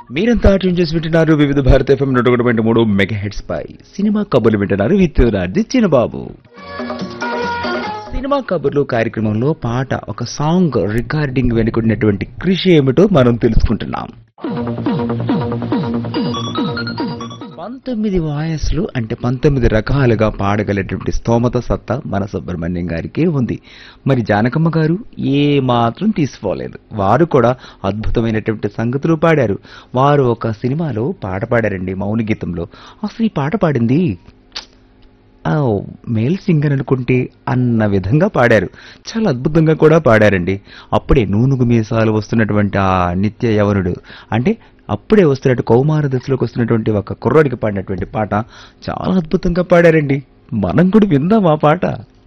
మీరంతా ట్యూన్ చేసి వింటున్నారు వివిధ భారత ఎఫ్ఎం నూట ఒకటి పాయింట్ మూడు మెగా హెడ్స్ పై సినిమా కబుర్లు వింటున్నారు విత్ రాజి చిన్నబాబు సినిమా కబుర్లు కార్యక్రమంలో పాట ఒక సాంగ్ రికార్డింగ్ వెనుకున్నటువంటి కృషి ఏమిటో మనం తెలుసుకుంటున్నాం పంతొమ్మిది వాయస్లు అంటే పంతొమ్మిది రకాలుగా పాడగలటువంటి స్తోమత సత్తా మన సుబ్రహ్మణ్యం గారికి ఉంది మరి జానకమ్మ గారు ఏ మాత్రం తీసుకోలేదు వారు కూడా అద్భుతమైనటువంటి సంగతులు పాడారు వారు ఒక సినిమాలో పాట పాడారండి మౌన గీతంలో అసలు ఈ పాట పాడింది ఆ, మేల్ సింగర్ అనుకుంటే అన్న విధంగా పాడారు చాలా అద్భుతంగా కూడా పాడారండి అప్పుడే నూనుగు మీసాలు వస్తున్నటువంటి ఆ నిత్య యవనుడు అంటే అప్పుడే వస్తున్నట్టు కౌమార దశలోకి వస్తున్నటువంటి ఒక కుర్రాడికి పాడినటువంటి పాట చాలా అద్భుతంగా పాడారండి మనం కూడా విందాం ఆ పాట